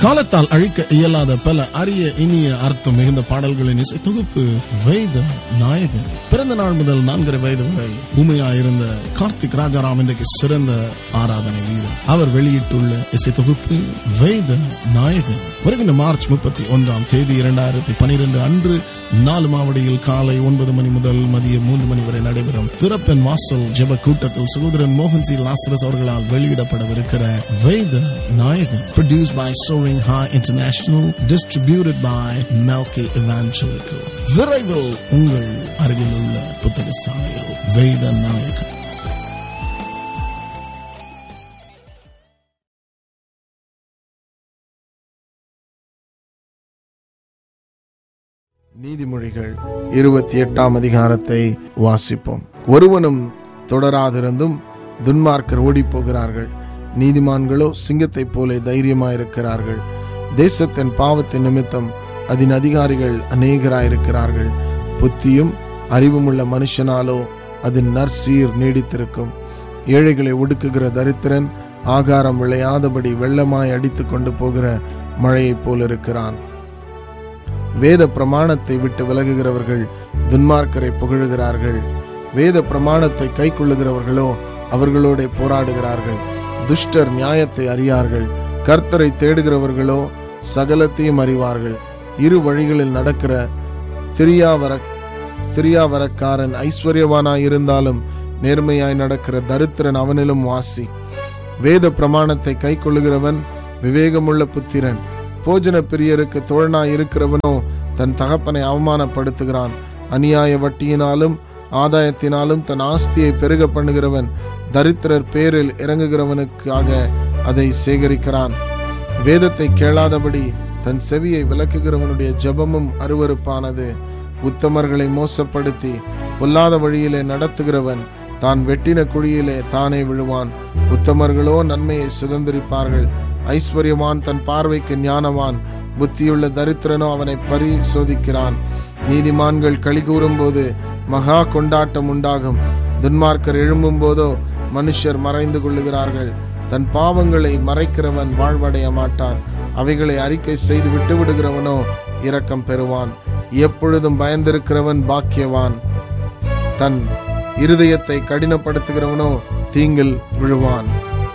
காலத்தால் அழிக்க இயலாத பல அரிய இனிய அர்த்தம் மிகுந்த பாடல்களின் இசை தொகுப்பு வேத நாயகன் பிறந்த நாள் முதல் நான்கரை வயது வரை ஊமையாயிருந்த கார்த்திக் ராஜாராம் இன்றைக்கு சிறந்த ஆராதனை வீரர் அவர் வெளியிட்டுள்ள இசை தொகுப்பு வேத நாயகன் வருகின்ற மார்ச் முப்பத்தி ஒன்றாம் தேதி இரண்டாயிரத்தி பனிரெண்டு அன்று நாலு மாவடியில் காலை ஒன்பது மணி முதல் மதியம் மூன்று மணி வரை நடைபெறும் திறப்பென் வாசல் ஜெப கூட்டத்தில் சகோதரன் மோகன் சி லாசரஸ் அவர்களால் வெளியிடப்படவிருக்கிற வேத நாயகன் produced by Soaring High International distributed by Melky Evangelical விரைவில் உங்கள் அருகில் உள்ள புத்தக சாலையில் வேத நாயகன் நீதிமொழிகள் இருபத்தி எட்டாம் அதிகாரத்தை வாசிப்போம் ஒருவனும் தொடராதிருந்தும் துன்மார்க்கர் ஓடிப் போகிறார்கள் நீதிமான்களோ சிங்கத்தைப் போல தைரியமாயிருக்கிறார்கள் தேசத்தின் பாவத்தின் நிமித்தம் அதன் அதிகாரிகள் அநேகராயிருக்கிறார்கள் புத்தியும் அறிவுமுள்ள மனுஷனாலோ அதன் நற்சீர் நீடித்திருக்கும் ஏழைகளை ஒடுக்குகிற தரித்திரன் ஆகாரம் விளையாதபடி வெள்ளமாய் அடித்து கொண்டு போகிற மழையைப் போல் இருக்கிறான் வேத பிரமாணத்தை விட்டு விலகுகிறவர்கள் துன்மார்க்கரை புகழுகிறார்கள் வேத பிரமாணத்தை கைக்கொள்ளுகிறவர்களோ அவர்களோட போராடுகிறார்கள் துஷ்டர் நியாயத்தை அறியார்கள் கர்த்தரை தேடுகிறவர்களோ சகலத்தையும் அறிவார்கள் இரு வழிகளில் நடக்கிற திரியாவர திரியாவரக்காரன் ஐஸ்வர்யவானாய் இருந்தாலும் நேர்மையாய் நடக்கிற தரித்திரன் அவனிலும் வாசி வேத பிரமாணத்தை கைக்கொள்ளுகிறவன் விவேகமுள்ள புத்திரன் போஜன பிரியருக்கு தோழனாய் இருக்கிறவனோ தன் தகப்பனை அவமானப்படுத்துகிறான் அநியாய வட்டியினாலும் ஆதாயத்தினாலும் தன் ஆஸ்தியை பெருக பண்ணுகிறவன் தரித்திரர் பேரில் இறங்குகிறவனுக்காக அதை சேகரிக்கிறான் வேதத்தை கேளாதபடி தன் செவியை விளக்குகிறவனுடைய ஜெபமும் அருவருப்பானது உத்தமர்களை மோசப்படுத்தி பொல்லாத வழியிலே நடத்துகிறவன் தான் வெட்டின குழியிலே தானே விழுவான் உத்தமர்களோ நன்மையை சுதந்திரிப்பார்கள் ஐஸ்வர்யவான் தன் பார்வைக்கு ஞானவான் புத்தியுள்ள தரித்திரனோ அவனை பரிசோதிக்கிறான் நீதிமான்கள் களி கூறும்போது மகா கொண்டாட்டம் உண்டாகும் துன்மார்க்கர் எழும்பும் போதோ மனுஷர் மறைந்து கொள்ளுகிறார்கள் தன் பாவங்களை மறைக்கிறவன் வாழ்வடைய மாட்டான் அவைகளை அறிக்கை செய்து விட்டு விடுகிறவனோ இரக்கம் பெறுவான் எப்பொழுதும் பயந்திருக்கிறவன் பாக்கியவான் தன் இருதயத்தை கடினப்படுத்துகிறவனோ தீங்கில் விழுவான்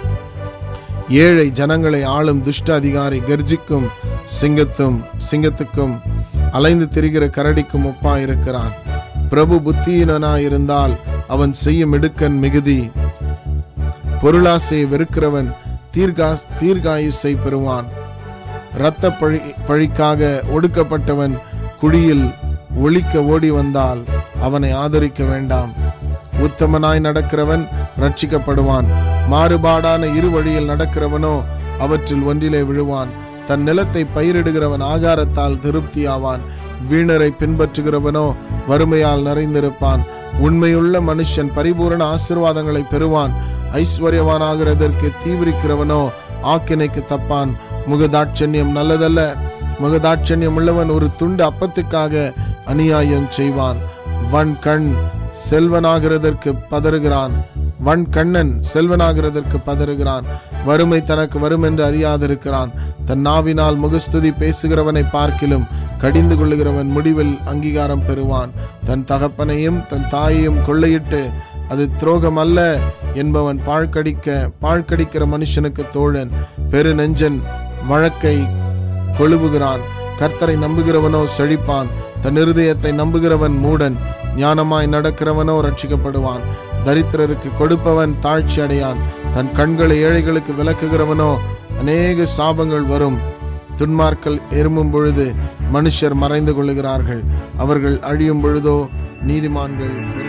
ஏழை ஜனங்களை ஆளும் துஷ்ட அதிகாரி கர்ஜிக்கும் சிங்கத்தும் சிங்கத்துக்கும் அலைந்து திரிகிற கரடிக்கும் ஒப்பா இருக்கிறான் பிரபு புத்தியினனாயிருந்தால் அவன் செய்யும் இடுக்கன் மிகுதி பொருளாசையை வெறுக்கிறவன் தீர்காஸ் தீர்காயுசை பெறுவான் இரத்த பழி பழிக்காக ஒடுக்கப்பட்டவன் குழியில் ஒழிக்க ஓடி வந்தால் அவனை ஆதரிக்க வேண்டாம் உத்தமனாய் நடக்கிறவன் ரட்சிக்கப்படுவான் மாறுபாடான இரு வழியில் நடக்கிறவனோ அவற்றில் ஒன்றிலே விழுவான் தன் நிலத்தை பயிரிடுகிறவன் ஆகாரத்தால் திருப்தியாவான் வீணரை பின்பற்றுகிறவனோ வறுமையால் நிறைந்திருப்பான் உண்மையுள்ள மனுஷன் பரிபூரண ஆசிர்வாதங்களை பெறுவான் ஐஸ்வர்யவானாகிறதற்கு தீவிரிக்கிறவனோ ஆக்கினைக்கு தப்பான் முகதாட்சண்யம் நல்லதல்ல முகதாட்சண்யம் உள்ளவன் ஒரு துண்டு அப்பத்துக்காக அநியாயம் செய்வான் வன் கண் செல்வனாகிறதற்கு பதறுகிறான் வன் கண்ணன் செல்வனாகிறதற்கு பதறுகிறான் வறுமை தனக்கு வரும் என்று அறியாதிருக்கிறான் தன் நாவினால் முகஸ்துதி பேசுகிறவனை பார்க்கிலும் கடிந்து கொள்ளுகிறவன் முடிவில் அங்கீகாரம் பெறுவான் தன் தகப்பனையும் தன் தாயையும் கொள்ளையிட்டு அது துரோகம் அல்ல என்பவன் பாழ்கடிக்க பாழ்கடிக்கிற மனுஷனுக்கு தோழன் பெரு நெஞ்சன் வழக்கை கொழுவுகிறான் கர்த்தரை நம்புகிறவனோ செழிப்பான் தன் இருதயத்தை நம்புகிறவன் மூடன் ஞானமாய் நடக்கிறவனோ ரட்சிக்கப்படுவான் தரித்திரருக்கு கொடுப்பவன் தாழ்ச்சி அடையான் தன் கண்களை ஏழைகளுக்கு விளக்குகிறவனோ அநேக சாபங்கள் வரும் துன்மார்க்கல் எறும்பும் பொழுது மனுஷர் மறைந்து கொள்ளுகிறார்கள் அவர்கள் அழியும் பொழுதோ நீதிமான்கள் பெருகு